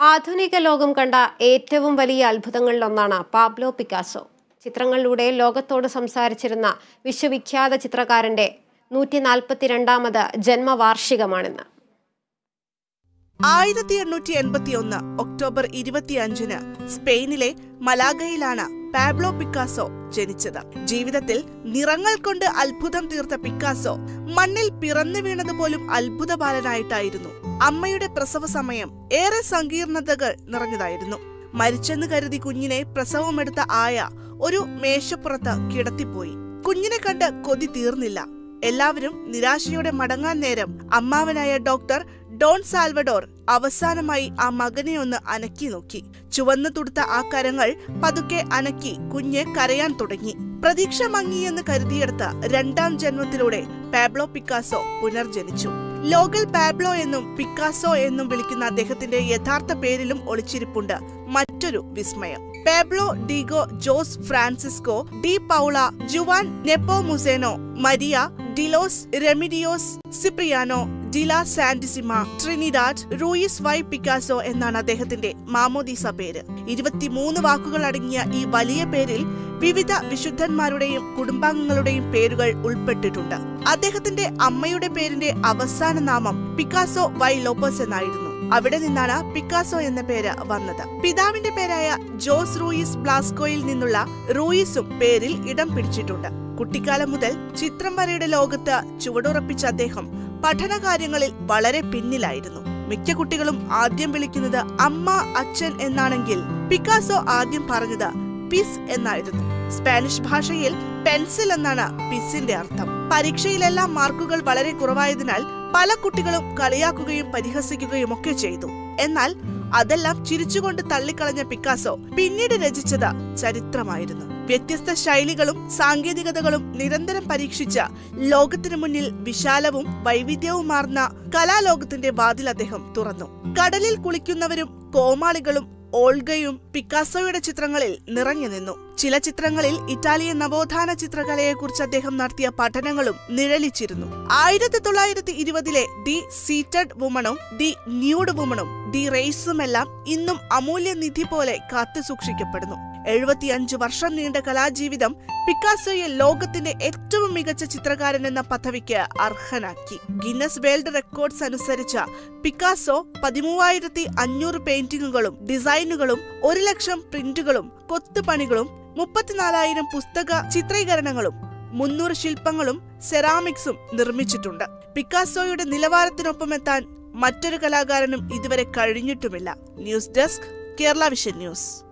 ആധുനിക ലോകം കണ്ട ഏറ്റവും വലിയ അത്ഭുതങ്ങളിലൊന്നാണ് പാബ്ലോ പിക്കാസോ ചിത്രങ്ങളിലൂടെ ലോകത്തോട് സംസാരിച്ചിരുന്ന വിശ്വവിഖ്യാത ചിത്രകാരന്റെ നൂറ്റി നാൽപ്പത്തിരണ്ടാമത് ജന്മവാർഷികമാണിന്ന് ആയിരത്തി എണ്ണൂറ്റി എൺപത്തി ഒന്ന് ഒക്ടോബർ ഇരുപത്തിയഞ്ചിന് സ്പെയിനിലെ മലാഗയിലാണ് പാബ്ലോ പിക്കാസോ ജനിച്ചത് ജീവിതത്തിൽ നിറങ്ങൾ കൊണ്ട് അത്ഭുതം തീർത്ത പിക്കാസോ മണ്ണിൽ പിറന്നു വീണത് പോലും അത്ഭുത ബാലനായിട്ടായിരുന്നു അമ്മയുടെ പ്രസവ സമയം ഏറെ സങ്കീർണതകൾ നിറഞ്ഞതായിരുന്നു മരിച്ചെന്ന് കരുതി കുഞ്ഞിനെ പ്രസവമെടുത്ത ആയ ഒരു മേശപ്പുറത്ത് കിടത്തിപ്പോയി കുഞ്ഞിനെ കണ്ട് കൊതി തീർന്നില്ല എല്ലാവരും നിരാശയോടെ മടങ്ങാൻ നേരം അമ്മാവനായ ഡോക്ടർ ഡോൺ സാൽവഡോർ അവസാനമായി ആ മകനെ ഒന്ന് അനക്കി നോക്കി ചുവന്നു തുടുത്ത ആ കരങ്ങൾ പതുക്കെ അനക്കി കുഞ്ഞ് കരയാൻ തുടങ്ങി പ്രതീക്ഷ മങ്ങിയെന്ന് കരുതിയെടുത്ത രണ്ടാം ജന്മത്തിലൂടെ പാബ്ലോ പിക്കാസോ പുനർജനിച്ചു ലോകൽ പാബ്ലോ എന്നും പിക്കാസോ എന്നും വിളിക്കുന്ന അദ്ദേഹത്തിന്റെ യഥാർത്ഥ പേരിലും ഒളിച്ചിരിപ്പുണ്ട് മറ്റൊരു വിസ്മയം Pablo Diego Jose Francisco de Paula Juan Nepomuceno Maria de los Remedios Cipriano de la Santisima Trinidad Ruiz y Picasso എന്നാണ് അദ്ദേഹത്തിന്റെ മാമോദീസ പേര് ഇരുപത്തിമൂന്ന് വാക്കുകൾ അടങ്ങിയ ഈ വലിയ പേരിൽ വിവിധ വിശുദ്ധന്മാരുടെയും കുടുംബാംഗങ്ങളുടെയും പേരുകൾ ഉൾപ്പെട്ടിട്ടുണ്ട് അദ്ദേഹത്തിന്റെ അമ്മയുടെ പേരിന്റെ അവസാന നാമം പിക്കാസോ വൈ ലോപ്പസ് എന്നായിരുന്നു അവിടെ നിന്നാണ് പിക്കാസോ എന്ന പേര് വന്നത് പിതാവിന്റെ പേരായ ജോസ് റൂയിസ് ബ്ലാസ്കോയിൽ നിന്നുള്ള റൂയിസും പേരിൽ ഇടം പിടിച്ചിട്ടുണ്ട് കുട്ടിക്കാലം മുതൽ ചിത്രം വരയുടെ ലോകത്ത് ചുവടുറപ്പിച്ച അദ്ദേഹം പഠനകാര്യങ്ങളിൽ വളരെ പിന്നിലായിരുന്നു മിക്ക കുട്ടികളും ആദ്യം വിളിക്കുന്നത് അമ്മ അച്ഛൻ എന്നാണെങ്കിൽ പിക്കാസോ ആദ്യം പറഞ്ഞത് പിസ് എന്നായിരുന്നു സ്പാനിഷ് ഭാഷയിൽ പെൻസിൽ എന്നാണ് പിസിന്റെ അർത്ഥം പരീക്ഷയിലെല്ലാം മാർക്കുകൾ വളരെ കുറവായതിനാൽ പല കുട്ടികളും കളിയാക്കുകയും പരിഹസിക്കുകയും ഒക്കെ ചെയ്തു എന്നാൽ അതെല്ലാം ചിരിച്ചുകൊണ്ട് തള്ളിക്കളഞ്ഞ പിക്കാസോ പിന്നീട് രചിച്ചത് ചരിത്രമായിരുന്നു വ്യത്യസ്ത ശൈലികളും സാങ്കേതികതകളും നിരന്തരം പരീക്ഷിച്ച ലോകത്തിനു മുന്നിൽ വിശാലവും വൈവിധ്യവുമാർന്ന കലാലോകത്തിന്റെ വാതിൽ അദ്ദേഹം തുറന്നു കടലിൽ കുളിക്കുന്നവരും കോമാളികളും ഓൾഗയും പിക്കാസോയുടെ ചിത്രങ്ങളിൽ നിറഞ്ഞു നിന്നു ചില ചിത്രങ്ങളിൽ ഇറ്റാലിയൻ നവോത്ഥാന ചിത്രകലയെക്കുറിച്ച് അദ്ദേഹം നടത്തിയ പഠനങ്ങളും നിഴലിച്ചിരുന്നു ആയിരത്തി തൊള്ളായിരത്തി ഇരുപതിലെ ദി സീറ്റഡ് വുമണും ദി ന്യൂഡ് വുമണും ദി റേസുമെല്ലാം ഇന്നും അമൂല്യ നിധി പോലെ കാത്തു സൂക്ഷിക്കപ്പെടുന്നു എഴുപത്തിയഞ്ച് വർഷം നീണ്ട കലാജീവിതം പിക്കാസോയെ ലോകത്തിന്റെ ഏറ്റവും മികച്ച ചിത്രകാരൻ എന്ന പദവിക്ക് അർഹനാക്കി ഗിന്നസ് വേൾഡ് റെക്കോർഡ്സ് അനുസരിച്ച് പിക്കാസോ പതിമൂവായിരത്തി അഞ്ഞൂറ് പെയിന്റിങ്ങുകളും ഡിസൈനുകളും ഒരു ലക്ഷം പ്രിന്റുകളും കൊത്തുപണികളും മുപ്പത്തിനാലായിരം പുസ്തക ചിത്രീകരണങ്ങളും മുന്നൂറ് ശില്പങ്ങളും സെറാമിക്സും നിർമ്മിച്ചിട്ടുണ്ട് പിക്കാസോയുടെ നിലവാരത്തിനൊപ്പം എത്താൻ മറ്റൊരു കലാകാരനും ഇതുവരെ കഴിഞ്ഞിട്ടുമില്ല news desk Kerala Vision news